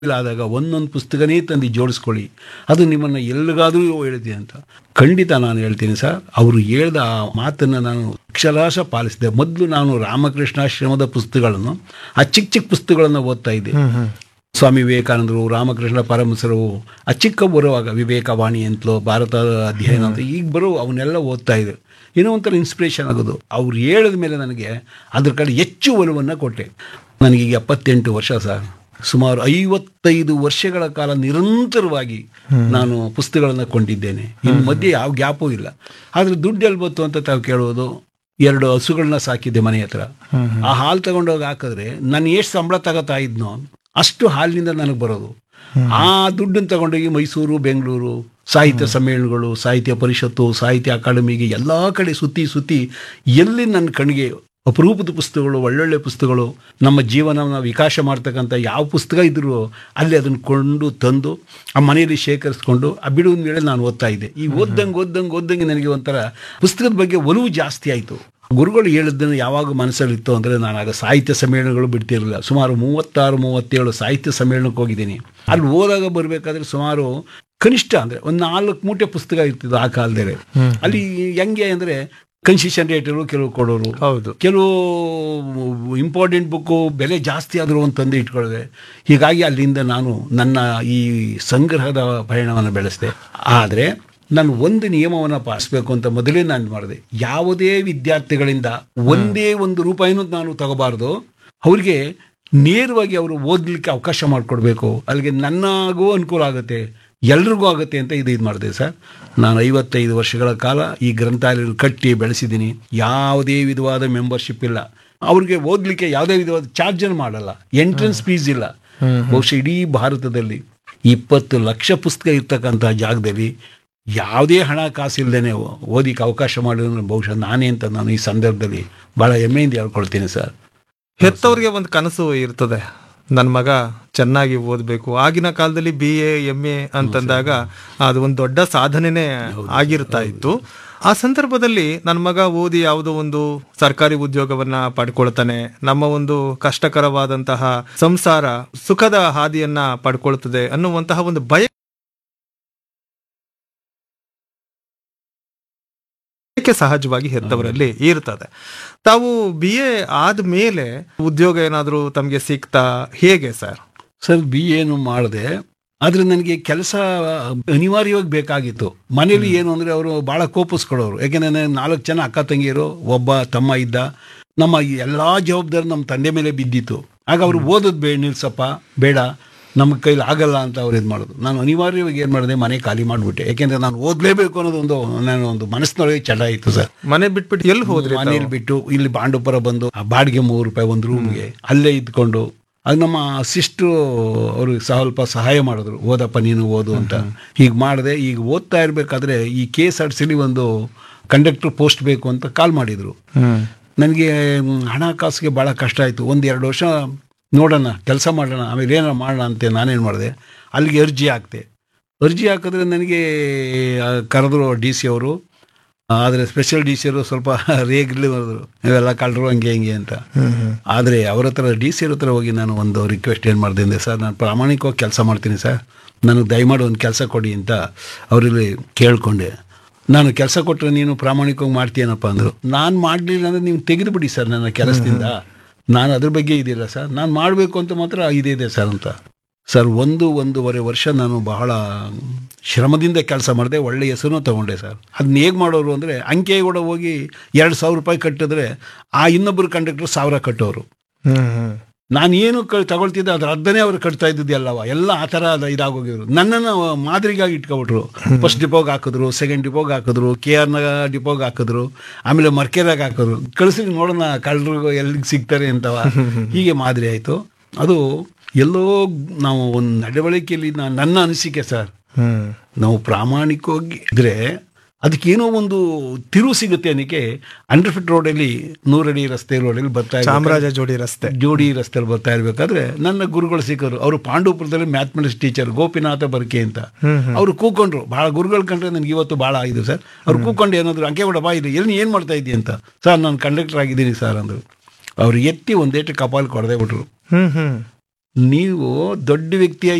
ಆದಾಗ ಒಂದೊಂದು ಪುಸ್ತಕನೇ ತಂದು ಜೋಡಿಸ್ಕೊಳ್ಳಿ ಅದು ನಿಮ್ಮನ್ನು ಎಲ್ಲಿಗಾದರೂ ಹೇಳ್ತೀನಿ ಅಂತ ಖಂಡಿತ ನಾನು ಹೇಳ್ತೀನಿ ಸರ್ ಅವರು ಹೇಳ್ದ ಆ ಮಾತನ್ನು ನಾನು ಅಕ್ಷರಾಶ ಪಾಲಿಸಿದೆ ಮೊದಲು ನಾನು ರಾಮಕೃಷ್ಣಾಶ್ರಮದ ಪುಸ್ತಕಗಳನ್ನು ಆ ಚಿಕ್ಕ ಚಿಕ್ಕ ಪುಸ್ತಕಗಳನ್ನು ಓದ್ತಾ ಇದ್ದೆ ಸ್ವಾಮಿ ವಿವೇಕಾನಂದರು ರಾಮಕೃಷ್ಣ ಪರಮಸರು ಆ ಚಿಕ್ಕ ಬರುವಾಗ ವಿವೇಕವಾಣಿ ಅಂತಲೋ ಭಾರತ ಅಧ್ಯಯನ ಅಂತ ಈಗ ಬರೋ ಅವನ್ನೆಲ್ಲ ಓದ್ತಾ ಇದೆ ಏನೋ ಒಂಥರ ಇನ್ಸ್ಪಿರೇಷನ್ ಆಗೋದು ಅವ್ರು ಹೇಳಿದ ಮೇಲೆ ನನಗೆ ಅದ್ರ ಕಡೆ ಹೆಚ್ಚು ಒಲವನ್ನು ಕೊಟ್ಟೆ ನನಗೀಗ ಎಪ್ಪತ್ತೆಂಟು ವರ್ಷ ಸರ್ ಸುಮಾರು ಐವತ್ತೈದು ವರ್ಷಗಳ ಕಾಲ ನಿರಂತರವಾಗಿ ನಾನು ಪುಸ್ತಕಗಳನ್ನು ಕೊಂಡಿದ್ದೇನೆ ಇನ್ನು ಮಧ್ಯೆ ಯಾವ ಗ್ಯಾಪು ಇಲ್ಲ ಆದರೆ ದುಡ್ಡು ಎಲ್ಲಿ ಬಂತು ಅಂತ ತಾವು ಕೇಳೋದು ಎರಡು ಹಸುಗಳನ್ನ ಸಾಕಿದ್ದೆ ಮನೆ ಹತ್ರ ಆ ಹಾಲು ತಗೊಂಡೋಗಿ ಹಾಕಿದ್ರೆ ನಾನು ಎಷ್ಟು ಸಂಬಳ ತಗೋತಾ ಇದ್ನೋ ಅಷ್ಟು ಹಾಲಿನಿಂದ ನನಗೆ ಬರೋದು ಆ ದುಡ್ಡನ್ನು ತಗೊಂಡೋಗಿ ಮೈಸೂರು ಬೆಂಗಳೂರು ಸಾಹಿತ್ಯ ಸಮ್ಮೇಳನಗಳು ಸಾಹಿತ್ಯ ಪರಿಷತ್ತು ಸಾಹಿತ್ಯ ಅಕಾಡೆಮಿಗೆ ಎಲ್ಲ ಕಡೆ ಸುತ್ತಿ ಸುತ್ತಿ ಎಲ್ಲಿ ನನ್ನ ಕಣ್ಣಿಗೆ ಅಪರೂಪದ ಪುಸ್ತಕಗಳು ಒಳ್ಳೊಳ್ಳೆ ಪುಸ್ತಕಗಳು ನಮ್ಮ ಜೀವನವನ್ನು ವಿಕಾಸ ಮಾಡ್ತಕ್ಕಂಥ ಯಾವ ಪುಸ್ತಕ ಇದ್ರೂ ಅಲ್ಲಿ ಅದನ್ನು ಕೊಂಡು ತಂದು ಆ ಮನೆಯಲ್ಲಿ ಶೇಖರಿಸ್ಕೊಂಡು ಆ ಬಿಡುವ ವೇಳೆ ನಾನು ಓದ್ತಾ ಇದ್ದೆ ಈ ಓದ್ದಂಗೆ ಓದ್ದಂಗೆ ಓದ್ದಂಗೆ ನನಗೆ ಒಂಥರ ಪುಸ್ತಕದ ಬಗ್ಗೆ ಒಲವು ಜಾಸ್ತಿ ಆಯಿತು ಗುರುಗಳು ಹೇಳಿದ್ದನ್ನು ಯಾವಾಗ ಮನಸ್ಸಲ್ಲಿತ್ತು ಅಂದರೆ ನಾನು ಆಗ ಸಾಹಿತ್ಯ ಸಮ್ಮೇಳನಗಳು ಬಿಡ್ತಿರಲಿಲ್ಲ ಸುಮಾರು ಮೂವತ್ತಾರು ಮೂವತ್ತೇಳು ಸಾಹಿತ್ಯ ಸಮ್ಮೇಳನಕ್ಕೆ ಹೋಗಿದ್ದೀನಿ ಅಲ್ಲಿ ಓದಾಗ ಬರಬೇಕಾದ್ರೆ ಸುಮಾರು ಕನಿಷ್ಠ ಅಂದರೆ ಒಂದು ನಾಲ್ಕು ಮೂಟೆ ಪುಸ್ತಕ ಇರ್ತಿದ್ದು ಆ ಕಾಲದಲ್ಲಿ ಅಲ್ಲಿ ಹೆಂಗೆ ಅಂದರೆ ಕನ್ಸಿಷನ್ ರೇಟರು ಕೆಲವು ಕೊಡೋರು ಹೌದು ಕೆಲವು ಇಂಪಾರ್ಟೆಂಟ್ ಬುಕ್ಕು ಬೆಲೆ ಜಾಸ್ತಿ ಆದರೂ ಒಂದು ತಂದು ಇಟ್ಕೊಳ್ಳದೆ ಹೀಗಾಗಿ ಅಲ್ಲಿಂದ ನಾನು ನನ್ನ ಈ ಸಂಗ್ರಹದ ಪಯಣವನ್ನು ಬೆಳೆಸಿದೆ ಆದರೆ ನಾನು ಒಂದು ನಿಯಮವನ್ನು ಪಾಲಿಸಬೇಕು ಅಂತ ಮೊದಲೇ ನಾನು ಮಾಡಿದೆ ಯಾವುದೇ ವಿದ್ಯಾರ್ಥಿಗಳಿಂದ ಒಂದೇ ಒಂದು ರೂಪಾಯಿನೂ ನಾನು ತಗೋಬಾರ್ದು ಅವ್ರಿಗೆ ನೇರವಾಗಿ ಅವರು ಓದಲಿಕ್ಕೆ ಅವಕಾಶ ಮಾಡಿಕೊಡ್ಬೇಕು ಅಲ್ಲಿಗೆ ನನಗೂ ಅನುಕೂಲ ಆಗುತ್ತೆ ಎಲ್ರಿಗೂ ಆಗುತ್ತೆ ಅಂತ ಇದು ಇದು ಮಾಡಿದೆ ಸರ್ ನಾನು ಐವತ್ತೈದು ವರ್ಷಗಳ ಕಾಲ ಈ ಗ್ರಂಥಾಲಯ ಕಟ್ಟಿ ಬೆಳೆಸಿದ್ದೀನಿ ಯಾವುದೇ ವಿಧವಾದ ಮೆಂಬರ್ಶಿಪ್ ಇಲ್ಲ ಅವ್ರಿಗೆ ಓದಲಿಕ್ಕೆ ಯಾವುದೇ ವಿಧವಾದ ಚಾರ್ಜನ್ನು ಮಾಡಲ್ಲ ಎಂಟ್ರೆನ್ಸ್ ಫೀಸ್ ಇಲ್ಲ ಬಹುಶಃ ಇಡೀ ಭಾರತದಲ್ಲಿ ಇಪ್ಪತ್ತು ಲಕ್ಷ ಪುಸ್ತಕ ಇರ್ತಕ್ಕಂಥ ಜಾಗದಲ್ಲಿ ಯಾವುದೇ ಹಣ ಕಾಸಿಲ್ಲದೇನೆ ಓದಿಕ್ಕೆ ಅವಕಾಶ ಮಾಡಿದ್ರೆ ಬಹುಶಃ ನಾನೇ ಅಂತ ನಾನು ಈ ಸಂದರ್ಭದಲ್ಲಿ ಭಾಳ ಹೆಮ್ಮೆಯಿಂದ ಹೇಳ್ಕೊಳ್ತೀನಿ ಸರ್ ಹೆತ್ತವ್ರಿಗೆ ಒಂದು ಕನಸು ಇರ್ತದೆ ನನ್ನ ಮಗ ಚೆನ್ನಾಗಿ ಓದಬೇಕು ಆಗಿನ ಕಾಲದಲ್ಲಿ ಬಿ ಎ ಎಮ್ ಎ ಅಂತಂದಾಗ ಅದು ಒಂದು ದೊಡ್ಡ ಸಾಧನೆನೇ ಆಗಿರ್ತಾ ಇತ್ತು ಆ ಸಂದರ್ಭದಲ್ಲಿ ನನ್ನ ಮಗ ಓದಿ ಯಾವುದೋ ಒಂದು ಸರ್ಕಾರಿ ಉದ್ಯೋಗವನ್ನ ಪಡ್ಕೊಳ್ತಾನೆ ನಮ್ಮ ಒಂದು ಕಷ್ಟಕರವಾದಂತಹ ಸಂಸಾರ ಸುಖದ ಹಾದಿಯನ್ನ ಪಡ್ಕೊಳ್ತದೆ ಅನ್ನುವಂತಹ ಒಂದು ಭಯ ಬಯಕೆ ಸಹಜವಾಗಿ ಹೆತ್ತವರಲ್ಲಿ ಇರ್ತದೆ ತಾವು ಬಿ ಎ ಆದ್ಮೇಲೆ ಉದ್ಯೋಗ ಏನಾದರೂ ತಮಗೆ ಸಿಕ್ತಾ ಹೇಗೆ ಸರ್ ಸರ್ ಬಿ ಏನು ಮಾಡಿದೆ ಆದರೆ ನನಗೆ ಕೆಲಸ ಅನಿವಾರ್ಯವಾಗಿ ಬೇಕಾಗಿತ್ತು ಮನೇಲಿ ಏನು ಅಂದರೆ ಅವರು ಭಾಳ ಕೋಪಿಸ್ಕೊಡೋರು ಯಾಕೆಂದರೆ ನನಗೆ ನಾಲ್ಕು ಜನ ಅಕ್ಕ ತಂಗಿಯರು ಒಬ್ಬ ತಮ್ಮ ಇದ್ದ ನಮ್ಮ ಎಲ್ಲ ಜವಾಬ್ದಾರಿ ನಮ್ಮ ತಂದೆ ಮೇಲೆ ಬಿದ್ದಿತ್ತು ಆಗ ಅವರು ಓದೋದು ಬೇಡ ನಿಲ್ಸಪ್ಪ ಬೇಡ ನಮ್ಮ ಕೈಲಿ ಆಗಲ್ಲ ಅಂತ ಅವ್ರು ಇದು ಮಾಡೋದು ನಾನು ಅನಿವಾರ್ಯವಾಗಿ ಏನು ಮಾಡಿದೆ ಮನೆ ಖಾಲಿ ಮಾಡಿಬಿಟ್ಟೆ ಯಾಕೆಂದರೆ ನಾನು ಓದಲೇಬೇಕು ಅನ್ನೋದೊಂದು ನನ್ನ ಒಂದು ಮನಸ್ಸಿನೊಳಗೆ ಚಟ ಇತ್ತು ಸರ್ ಮನೆ ಬಿಟ್ಬಿಟ್ಟು ಎಲ್ಲಿ ಹೋದ್ರಿ ತಾವು? ಮನೇಲಿ ಬಿಟ್ಟು ಇಲ್ಲಿ ಬಾಂಡುಪುರ ಬಂದು ಆ ಬಾಡಿಗೆ ಮೂರು ರೂಪಾಯಿ ಒಂದು ರೂಮ್ಗೆ ಅಲ್ಲೇ ಇದ್ಕೊಂಡು ಅದು ನಮ್ಮ ಸಿಸ್ಟ್ರು ಅವರು ಸ್ವಲ್ಪ ಸಹಾಯ ಮಾಡಿದ್ರು ಓದಪ್ಪ ನೀನು ಓದು ಅಂತ ಹೀಗೆ ಮಾಡಿದೆ ಈಗ ಓದ್ತಾ ಇರಬೇಕಾದ್ರೆ ಈ ಕೆ ಎಸ್ ಆರ್ ಸಿಲಿ ಒಂದು ಕಂಡಕ್ಟರ್ ಪೋಸ್ಟ್ ಬೇಕು ಅಂತ ಕಾಲ್ ಮಾಡಿದರು ಹ್ಮ್ ನನಗೆ ಹಣಕಾಸಿಗೆ ಭಾಳ ಕಷ್ಟ ಆಯಿತು ಒಂದು ಎರಡು ವರ್ಷ ನೋಡೋಣ ಕೆಲಸ ಮಾಡೋಣ ಆಮೇಲೆ ಏನಾರ ಮಾಡೋಣ ಅಂತ ನಾನೇನು ಮಾಡಿದೆ ಅಲ್ಲಿಗೆ ಅರ್ಜಿ ಹಾಕ್ತೆ ಅರ್ಜಿ ಹಾಕಿದ್ರೆ ನನಗೆ ಆ, ಕರೆದ್ರು ಡಿ ಸಿ ಅವರು ಆದರೆ ಸ್ಪೆಷಲ್ ಡಿ ಸಿ ಅವರು ಸ್ವಲ್ಪ ರೇಗ್ಲಿ ಬರೆದ್ರು ನೀವೆಲ್ಲ ಕಳ್ಳರು ಹಂಗೆ ಹಿಂಗೆ ಅಂತ ಆದರೆ ಅವ್ರ ಹತ್ರ ಡಿ ಸಿ ಅವ್ರ ಹತ್ರ ಹೋಗಿ ನಾನು ಒಂದು ರಿಕ್ವೆಸ್ಟ್ ಏನು ಮಾಡಿದೆ ಅಂದರೆ ಸರ್ ನಾನು ಪ್ರಾಮಾಣಿಕವಾಗಿ ಕೆಲಸ ಮಾಡ್ತೀನಿ ಸರ್ ನನಗೆ ದಯಮಾಡಿ ಒಂದು ಕೆಲಸ ಕೊಡಿ ಅಂತ ಅವರಲ್ಲಿ ಕೇಳಿಕೊಂಡೆ ನಾನು ಕೆಲಸ ಕೊಟ್ಟರೆ ನೀನು ಪ್ರಾಮಾಣಿಕವಾಗಿ ಮಾಡ್ತೀಯನಪ್ಪ ಅಂದರು ನಾನು ಮಾಡಲಿಲ್ಲ ಅಂದರೆ ನೀವು ತೆಗೆದುಬಿಡಿ ಸರ್ ನನ್ನ ಕೆಲಸದಿಂದ ನಾನು ಅದ್ರ ಬಗ್ಗೆ ಇದಿಲ್ಲ ಸರ್ ನಾನು ಮಾಡಬೇಕು ಅಂತ ಮಾತ್ರ ಇದಿದೆ ಸರ್ ಅಂತ ಸರ್ ಒಂದು ಒಂದೂವರೆ ವರ್ಷ ನಾನು ಬಹಳ ಶ್ರಮದಿಂದ ಕೆಲಸ ಮಾಡಿದೆ ಒಳ್ಳೆ ಹೆಸರು ತಗೊಂಡೆ ಸರ್ ಅದನ್ನ ಹೇಗೆ ಮಾಡೋರು ಅಂದರೆ ಅಂಕೆ ಕೂಡ ಹೋಗಿ ಎರಡು ಸಾವಿರ ರೂಪಾಯಿ ಕಟ್ಟಿದ್ರೆ ಆ ಇನ್ನೊಬ್ಬರು ಕಂಡಕ್ಟರ್ ಸಾವಿರ ಕಟ್ಟೋರು ಹ್ಮ್ ಹ್ಮ್ ನಾನು ಏನು ಕ ತಗೊಳ್ತಿದ್ದೆ ಅದ್ರ ಅರ್ಧನೇ ಅವ್ರು ಕಟ್ತಾ ಇದ್ದಿದ್ದು ಎಲ್ಲವ ಎಲ್ಲ ಆ ಥರ ಅದು ಇದಾಗೋಗಿದ್ರು ನನ್ನನ್ನು ಮಾದರಿಗಾಗಿ ಇಟ್ಕೊಬಿಟ್ರು ಫಸ್ಟ್ ಡಿಪೋಗೆ ಹಾಕಿದ್ರು ಸೆಕೆಂಡ್ ಡಿಪೋಗೆ ಹಾಕಿದ್ರು ಕೆ ಆರ್ನ ಡಿಪೋಗೆ ಹಾಕಿದ್ರು ಆಮೇಲೆ ಮರ್ಕೆರಾಗ ಹಾಕಿದ್ರು ಕಳಿಸಿ ನೋಡೋಣ ಕಳ್ಳರು ಎಲ್ಲಿಗೆ ಸಿಗ್ತಾರೆ ಅಂತವ ಹೀಗೆ ಮಾದರಿ ಆಯಿತು ಅದು ಎಲ್ಲೋ ನಾವು ಒಂದು ನಡವಳಿಕೆಯಲ್ಲಿ ನಾ- ನನ್ನ ಅನಿಸಿಕೆ ಸರ್ ಹ್ಮ್ ನಾವು ಪ್ರಾಮಾಣಿಕವಾಗಿ ಇದ್ರೆ ಅದಕ್ಕೇನೋ ಒಂದು ತಿರುವು ಸಿಗುತ್ತೆ ಅನ್ನಕ್ಕೆ ಅಂಡರ್ ಫಿಟ್ ರೋಡಲ್ಲಿ ನೂರಡಿ ರಸ್ತೆ ರೋಡಲ್ಲಿ ಬರ್ತಾ ಇರ್ಬೇಕಾದ್ರೆ- ಚಾಮರಾಜ ಜೋಡಿ ರಸ್ತೆ ಜೋಡಿ ರಸ್ತೆಯಲ್ಲಿ ಬರ್ತಾ ಇರಬೇಕಾದ್ರೆ ನನ್ನ ಗುರುಗಳು ಸಿಕ್ಕರು ಅವರು ಪಾಂಡವಪುರದಲ್ಲಿ ಮ್ಯಾಥಮೆಟಿಕ್ಸ್ ಟೀಚರ್ ಗೋಪಿನಾಥ ಬರ್ಕೆ ಅಂತ ಅವರು ಕೂಕೊಂಡ್ರು ಭಾಳ ಗುರುಗಳು ಕಂಡ್ರೆ ನನಗೆ ಇವತ್ತು ಭಾಳ ಇದು ಸರ್ ಅವ್ರು ಕೂಕೊಂಡು ಏನಾದ್ರು ಅಂಕೆ ಕೂಡ ಬಾ ಇದು ಎಲ್ಲಿ ಏನು ಮಾಡ್ತಾ ಇದ್ದೀಯ ಅಂತ ಸರ್ ನಾನು ಕಂಡಕ್ಟರ್ ಆಗಿದ್ದೀನಿ ಸರ್ ಅಂದರು ಅವ್ರು ಎತ್ತಿ ಒಂದೇಟು ಕಪಾಲ್ ಕೊಡದೆ ಬಿಟ್ರು ಹ್ಮ್ ಹ್ಮ್ ನೀವು ದೊಡ್ಡ ವ್ಯಕ್ತಿಯ